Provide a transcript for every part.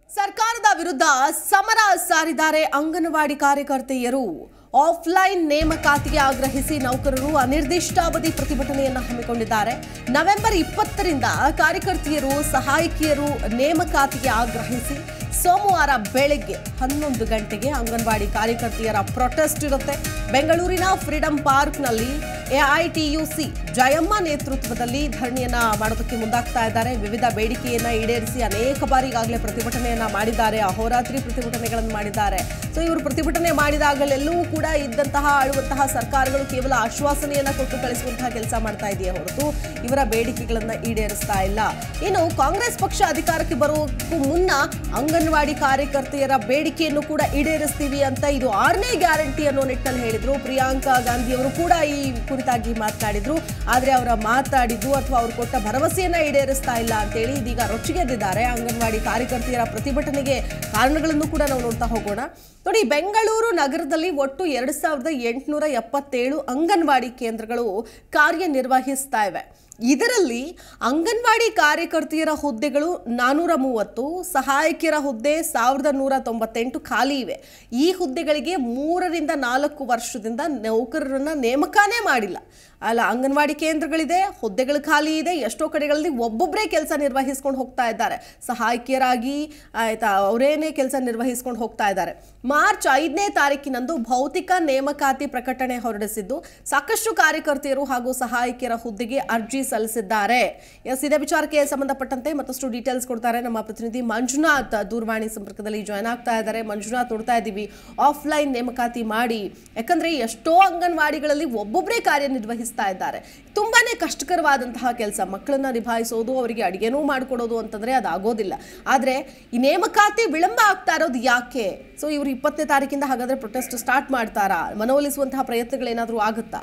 ಸರ್ಕಾರದ ವಿರುದ್ಧ ಸಮರ ಸಾರಿದ್ದಾರೆ ಅಂಗನವಾಡಿ ಕಾರ್ಯಕರ್ತೆಯರು ಆಫ್ಲೈನ್ ನೇಮಕಾತಿಗೆ ಆಗ್ರಹಿಸಿ ನೌಕರರು ಅನಿರ್ದಿಷ್ಟಾವಧಿ ಪ್ರತಿಭಟನೆಯನ್ನು ಹಮ್ಮಿಕೊಂಡಿದ್ದಾರೆ ನವೆಂಬರ್ ಇಪ್ಪತ್ತರಿಂದ ಕಾರ್ಯಕರ್ತೆಯರು ಸಹಾಯಕಿಯರು ನೇಮಕಾತಿಗೆ ಆಗ್ರಹಿಸಿ ಸೋಮವಾರ ಬೆಳಗ್ಗೆ ಹನ್ನೊಂದು ಗಂಟೆಗೆ ಅಂಗನವಾಡಿ ಕಾರ್ಯಕರ್ತೆಯರ ಪ್ರೊಟೆಸ್ಟ್ ಇರುತ್ತೆ ಬೆಂಗಳೂರಿನ ಫ್ರೀಡಂ ಪಾರ್ಕ್ನಲ್ಲಿ ಎಐಟಿಯುಸಿ ಜಯಮ್ಮ ನೇತೃತ್ವದಲ್ಲಿ ಧರಣಿಯನ್ನ ಮಾಡೋದಕ್ಕೆ ಮುಂದಾಗ್ತಾ ಇದ್ದಾರೆ ವಿವಿಧ ಬೇಡಿಕೆಯನ್ನ ಈಡೇರಿಸಿ ಅನೇಕ ಬಾರಿ ಈಗಾಗಲೇ ಪ್ರತಿಭಟನೆಯನ್ನ ಮಾಡಿದ್ದಾರೆ ಅಹೋರಾತ್ರಿ ಪ್ರತಿಭಟನೆಗಳನ್ನು ಮಾಡಿದ್ದಾರೆ ಸೊ ಇವರು ಪ್ರತಿಭಟನೆ ಮಾಡಿದಾಗಲೆಲ್ಲವೂ ಕೂಡ ಇದ್ದಂತಹ ಆಳುವಂತಹ ಸರ್ಕಾರಗಳು ಕೇವಲ ಆಶ್ವಾಸನೆಯನ್ನ ಕೊಟ್ಟು ಕಳಿಸುವಂತಹ ಕೆಲಸ ಮಾಡ್ತಾ ಇದೆಯೇ ಹೊರತು ಇವರ ಬೇಡಿಕೆಗಳನ್ನ ಈಡೇರಿಸ್ತಾ ಇಲ್ಲ ಇನ್ನು ಕಾಂಗ್ರೆಸ್ ಪಕ್ಷ ಅಧಿಕಾರಕ್ಕೆ ಬರೋಕ್ಕೂ ಮುನ್ನ ಅಂಗನವಾಡಿ ಕಾರ್ಯಕರ್ತೆಯರ ಬೇಡಿಕೆಯನ್ನು ಕೂಡ ಈಡೇರಿಸ್ತೀವಿ ಅಂತ ಇದು ಆರನೇ ಗ್ಯಾರಂಟಿ ಅನ್ನೋ ನಿಟ್ಟಿನಲ್ಲಿ ಹೇಳಿದ್ರು ಪ್ರಿಯಾಂಕಾ ಗಾಂಧಿ ಅವರು ಕೂಡ ಈ ಕುರಿತಾಗಿ ಮಾತನಾಡಿದ್ರು ಆದ್ರೆ ಅವರ ಮಾತಾಡಿದ್ದು ಅಥವಾ ಅವರು ಕೊಟ್ಟ ಭರವಸೆಯನ್ನ ಈಡೇರಿಸ್ತಾ ಇಲ್ಲ ಅಂತೇಳಿ ಇದೀಗ ರೊಚ್ಚಿಗೆದ್ದಿದ್ದಾರೆ ಅಂಗನವಾಡಿ ಕಾರ್ಯಕರ್ತೆಯರ ಪ್ರತಿಭಟನೆಗೆ ಕಾರಣಗಳನ್ನು ಕೂಡ ನಾವು ನೋಡ್ತಾ ಹೋಗೋಣ ನೋಡಿ ಬೆಂಗಳೂರು ನಗರದಲ್ಲಿ ಒಟ್ಟು ಎರಡು ಸಾವಿರದ ಎಂಟುನೂರ ಎಪ್ಪತ್ತೇಳು ಅಂಗನವಾಡಿ ಕೇಂದ್ರಗಳು ಕಾರ್ಯನಿರ್ವಹಿಸ್ತಾ ಇವೆ ಇದರಲ್ಲಿ ಅಂಗನವಾಡಿ ಕಾರ್ಯಕರ್ತೆಯರ ಹುದ್ದೆಗಳು ನಾನೂರ ಮೂವತ್ತು ಸಹಾಯಕಿಯರ ಹುದ್ದೆ ಸಾವಿರದ ನೂರ ತೊಂಬತ್ತೆಂಟು ಖಾಲಿ ಇವೆ ಈ ಹುದ್ದೆಗಳಿಗೆ ಮೂರರಿಂದ ನಾಲ್ಕು ವರ್ಷದಿಂದ ನೌಕರರನ್ನ ನೇಮಕಾನೇ ಮಾಡಿಲ್ಲ ಅಲ್ಲ ಅಂಗನವಾಡಿ ಕೇಂದ್ರಗಳಿದೆ ಹುದ್ದೆಗಳು ಖಾಲಿ ಇದೆ ಎಷ್ಟೋ ಕಡೆಗಳಲ್ಲಿ ಒಬ್ಬೊಬ್ಬರೇ ಕೆಲಸ ನಿರ್ವಹಿಸ್ಕೊಂಡು ಹೋಗ್ತಾ ಇದ್ದಾರೆ ಸಹಾಯಕಿಯರಾಗಿ ಆಯ್ತಾ ಅವರೇನೇ ಕೆಲಸ ನಿರ್ವಹಿಸ್ಕೊಂಡು ಹೋಗ್ತಾ ಇದ್ದಾರೆ ಮಾರ್ಚ್ ಐದನೇ ತಾರೀಕಿನಂದು ಭೌತಿಕ ನೇಮಕಾತಿ ಪ್ರಕಟಣೆ ಹೊರಡಿಸಿದ್ದು ಸಾಕಷ್ಟು ಕಾರ್ಯಕರ್ತೆಯರು ಹಾಗೂ ಸಹಾಯಕಿಯರ ಹುದ್ದೆಗೆ ಅರ್ಜಿ ಸಲ್ಲಿಸಿದ್ದಾರೆ ಎಸ್ ಇದೇ ವಿಚಾರಕ್ಕೆ ಸಂಬಂಧಪಟ್ಟಂತೆ ಮತ್ತಷ್ಟು ಡೀಟೇಲ್ಸ್ ಕೊಡ್ತಾರೆ ನಮ್ಮ ಪ್ರತಿನಿಧಿ ಮಂಜುನಾಥ್ ದೂರವಾಣಿ ಸಂಪರ್ಕದಲ್ಲಿ ಜಾಯ್ನ್ ಆಗ್ತಾ ಇದ್ದಾರೆ ಮಂಜುನಾಥ್ ನೋಡ್ತಾ ಇದ್ದೀವಿ ಆಫ್ಲೈನ್ ನೇಮಕಾತಿ ಮಾಡಿ ಯಾಕಂದ್ರೆ ಎಷ್ಟೋ ಅಂಗನವಾಡಿಗಳಲ್ಲಿ ಒಬ್ಬೊಬ್ಬರೇ ಕಾರ್ಯನಿರ್ವಹಿಸ್ತಾ ಇದ್ದಾರೆ ತುಂಬಾನೇ ಕಷ್ಟಕರವಾದಂತಹ ಕೆಲಸ ಮಕ್ಕಳನ್ನ ನಿಭಾಯಿಸೋದು ಅವರಿಗೆ ಅಡಿಗೆನೂ ಮಾಡಿಕೊಡೋದು ಅಂತಂದ್ರೆ ಅದಾಗೋದಿಲ್ಲ ಆದ್ರೆ ಈ ನೇಮಕಾತಿ ವಿಳಂಬ ಆಗ್ತಾ ಇರೋದು ಯಾಕೆ ಸೊ ಇವರು ಇಪ್ಪತ್ತನೇ ತಾರೀಕಿಂದ ಹಾಗಾದ್ರೆ ಪ್ರೊಟೆಸ್ಟ್ ಸ್ಟಾರ್ಟ್ ಮಾಡ್ತಾರಾ ಮನವೊಲಿಸುವಂತಹ ಪ್ರಯತ್ನಗಳೇನಾದ್ರೂ ಆಗುತ್ತಾ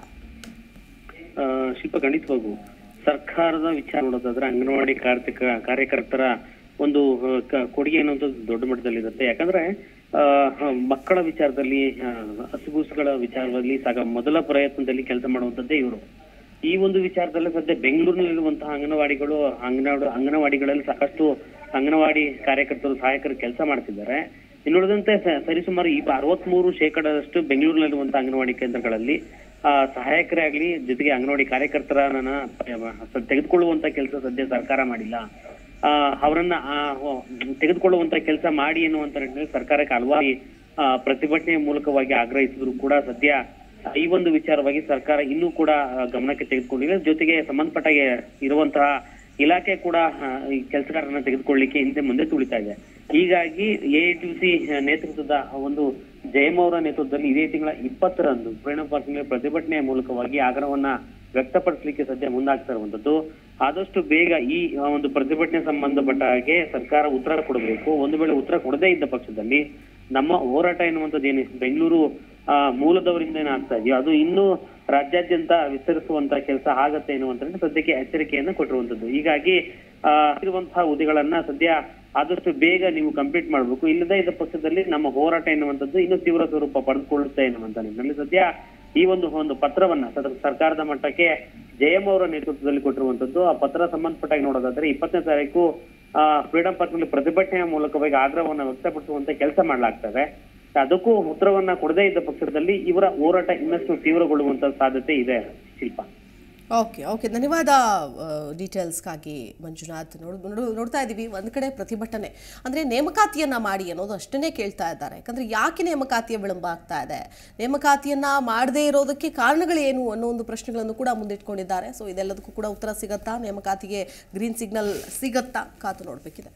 ಆ, ಶಿಲ್ಪ ಖಂಡಿತವಾಗೂ ಸರ್ಕಾರದ ವಿಚಾರ ನೋಡೋದಾದ್ರೆ ಅಂಗನವಾಡಿ ಕಾರ್ತಿಕ ಕಾರ್ಯಕರ್ತರ ಒಂದು ಆ, ಕ- ಕೊಡುಗೆ ಅನ್ನೋದು ದೊಡ್ಡ ಮಟ್ಟದಲ್ಲಿರುತ್ತೆ ಯಾಕಂದ್ರೆ ಆ, ಹ, ಮಕ್ಕಳ ವಿಚಾರದಲ್ಲಿ ಆ, ಹಸುಗೂಸುಗಳ ವಿಚಾರದಲ್ಲಿ ಸಾಗ ಮೊದಲ ಪ್ರಯತ್ನದಲ್ಲಿ ಕೆಲಸ ಮಾಡುವಂತದ್ದೇ ಇವರು ಈ ಒಂದು ವಿಚಾರದಲ್ಲಿ ಸದ್ಯ ಬೆಂಗಳೂರಿನಲ್ಲಿರುವಂತಹ ಅಂಗನವಾಡಿಗಳು ಅಂಗನವಾಡಿ ಅಂಗನವಾಡಿಗಳಲ್ಲಿ ಸಾಕಷ್ಟು ಅಂಗನವಾಡಿ ಕಾರ್ಯಕರ್ತರು ಸಹಾಯಕರು ಕೆಲಸ ಮಾಡ್ತಿದ್ದಾರೆ ಇನ್ನುಳಿದಂತೆ ಸ- ಸರಿಸುಮಾರು ಈ ಅರವತ್ಮೂರು ಶೇಕಡದಷ್ಟು ಬೆಂಗಳೂರಿನಲ್ಲಿರುವಂತಹ ಅಂಗನವಾಡಿ ಕೇಂದ್ರಗಳಲ್ಲಿ ಆ ಸಹಾಯಕರೇ ಆಗ್ಲಿ ಜೊತೆಗೆ ಅಂಗನವಾಡಿ ಕಾರ್ಯಕರ್ತರನ್ನ ಪ- ತೆಗೆದುಕೊಳ್ಳುವಂತ ಕೆಲಸ ಸದ್ಯ ಸರ್ಕಾರ ಮಾಡಿಲ್ಲ ಆ ಅವರನ್ನ ಆ, ಹೊ- ತೆಗೆದುಕೊಳ್ಳುವಂತ ಕೆಲಸ ಮಾಡಿ ಎನ್ನುವಂತ ನಿಟ್ಟಿನಲ್ಲಿ ಸರ್ಕಾರಕ್ಕೆ ಹಲವಾರು ಆ, ಪ್ರತಿಭಟನೆ ಮೂಲಕವಾಗಿ ಆಗ್ರಹಿಸಿದ್ರು ಕೂಡ ಸದ್ಯ ಈ ಒಂದು ವಿಚಾರವಾಗಿ ಸರ್ಕಾರ ಇನ್ನೂ ಕೂಡ ಆ, ಗಮನಕ್ಕೆ ತೆಗೆದುಕೊಂಡಿಲ್ಲ ಜೊತೆಗೆ ಸಂಬಂಧಪಟ್ಟ ಇರುವಂತಹ ಇಲಾಖೆ ಕೂಡ ಆ, ಈ ಕೆಲಸಗಾರರನ್ನ ತೆಗೆದುಕೊಳ್ಳಿಕ್ಕೆ ಹಿಂದೆ ಮುಂದೆ ತುಳಿತಾ ಇದೆ ಹೀಗಾಗಿ ಎಐಟಿಸಿ ನೇತೃತ್ವದ ಒಂದು ಜಯಮ್ ಅವರ ನೇತೃತ್ವದಲ್ಲಿ ಇದೇ ತಿಂಗಳ ಇಪ್ಪತ್ತರಂದು ಪ್ರೇರಣಾ ಪಾರ್ಕ್ನಲ್ಲಿ ಪ್ರತಿಭಟನೆಯ ಮೂಲಕವಾಗಿ ಆಗ್ರಹವನ್ನ ವ್ಯಕ್ತಪಡಿಸಲಿಕ್ಕೆ ಸದ್ಯ ಮುಂದಾಗ್ತಾ ಇರುವಂತದ್ದು ಆದಷ್ಟು ಬೇಗ ಈ ಆ, ಒಂದು ಪ್ರತಿಭಟನೆ ಸಂಬಂಧಪಟ್ಟ ಹಾಗೆ ಸರ್ಕಾರ ಉತ್ತರ ಕೊಡಬೇಕು ಒಂದು ವೇಳೆ ಉತ್ತರ ಕೊಡದೇ ಇದ್ದ ಪಕ್ಷದಲ್ಲಿ ನಮ್ಮ ಹೋರಾಟ ಎನ್ನುವಂಥದ್ದು ಏನು ಬೆಂಗಳೂರು ಆ, ಮೂಲದವರಿಂದ ಏನಾಗ್ತಾ ಇದೆಯೋ ಅದು ಇನ್ನೂ ರಾಜ್ಯಾದ್ಯಂತ ವಿಸ್ತರಿಸುವಂತ ಕೆಲಸ ಆಗತ್ತೆ ಎನ್ನುವಂತ ಸದ್ಯಕ್ಕೆ ಎಚ್ಚರಿಕೆಯನ್ನ ಕೊಟ್ಟಿರುವಂತದ್ದು ಹೀಗಾಗಿ ಆ ಇರುವಂತಹ ಹುದ್ದೆಗಳನ್ನ ಸದ್ಯ ಆದಷ್ಟು ಬೇಗ ನೀವು ಕಂಪ್ಲೀಟ್ ಮಾಡಬೇಕು ಇಲ್ಲದೇ ಇದ್ದ ಪಕ್ಷದಲ್ಲಿ ನಮ್ಮ ಹೋರಾಟ ಎನ್ನುವಂಥದ್ದು ಇನ್ನೂ ತೀವ್ರ ಸ್ವರೂಪ ಪಡೆದುಕೊಳ್ಳುತ್ತೆ ಎನ್ನುವಂತ ನಿಟ್ಟಿನಲ್ಲಿ ಸದ್ಯ ಈ ಒಂದು ಒಂದು ಪತ್ರವನ್ನ ಸದ- ಸರ್ಕಾರದ ಮಟ್ಟಕ್ಕೆ ಜಯಮ್ ಅವರ ನೇತೃತ್ವದಲ್ಲಿ ಕೊಟ್ಟಿರುವಂತದ್ದು ಆ ಪತ್ರ ಸಂಬಂಧಪಟ್ಟಾಗಿ ನೋಡೋದಾದ್ರೆ ಇಪ್ಪತ್ತನೇ ತಾರೀಕು ಆ ಫ್ರೀಡಂ ಪಾರ್ಕ್ ನಲ್ಲಿ ಪ್ರತಿಭಟನೆಯ ಮೂಲಕವಾಗಿ ಆಗ್ರಹವನ್ನ ವ್ಯಕ್ತಪಡಿಸುವಂತ ಕೆಲಸ ಮಾಡಲಾಗ್ತದೆ ಅದಕ್ಕೂ ಉತ್ತರವನ್ನ ಕೊಡದೇ ಇದ್ದ ಪಕ್ಷದಲ್ಲಿ ಇವರ ಹೋರಾಟ ಇನ್ನಷ್ಟು ತೀವ್ರಗೊಳ್ಳುವಂತ ಸಾಧ್ಯತೆ ಇದೆ ಶಿಲ್ಪ ಓಕೆ ಓಕೆ ಧನ್ಯವಾದ ಡೀಟೇಲ್ಸ್ಗಾಗಿ ಮಂಜುನಾಥ್ ನೋಡ್ ನೋಡು- ನೋಡ್ತಾ ಇದ್ದೀವಿ ಒಂದು ಕಡೆ ಪ್ರತಿಭಟನೆ ಅಂದರೆ ನೇಮಕಾತಿಯನ್ನು ಮಾಡಿ ಅನ್ನೋದು ಅಷ್ಟನ್ನೇ ಕೇಳ್ತಾ ಇದ್ದಾರೆ ಯಾಕಂದರೆ ಯಾಕೆ ನೇಮಕಾತಿಯ ವಿಳಂಬ ಆಗ್ತಾ ಇದೆ ನೇಮಕಾತಿಯನ್ನು ಮಾಡದೇ ಇರೋದಕ್ಕೆ ಕಾರಣಗಳೇನು ಅನ್ನೋ ಒಂದು ಪ್ರಶ್ನೆಗಳನ್ನು ಕೂಡ ಮುಂದಿಟ್ಕೊಂಡಿದ್ದಾರೆ ಸೊ ಇದೆಲ್ಲದಕ್ಕೂ ಕೂಡ ಉತ್ತರ ಸಿಗತ್ತಾ ನೇಮಕಾತಿಗೆ ಗ್ರೀನ್ ಸಿಗ್ನಲ್ ಸಿಗತ್ತಾ ಕಾತು ನೋಡಬೇಕಿದೆ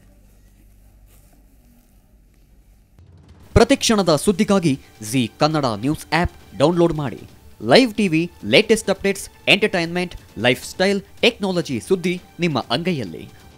ಪ್ರತಿಕ್ಷಣದ ಸುದ್ದಿಗಾಗಿ Zee Kannada news app download ಮಾಡಿ live TV latest updates entertainment lifestyle technology ಸುದ್ದಿ ನಿಮ್ಮ ಅಂಗೈಯಲ್ಲಿ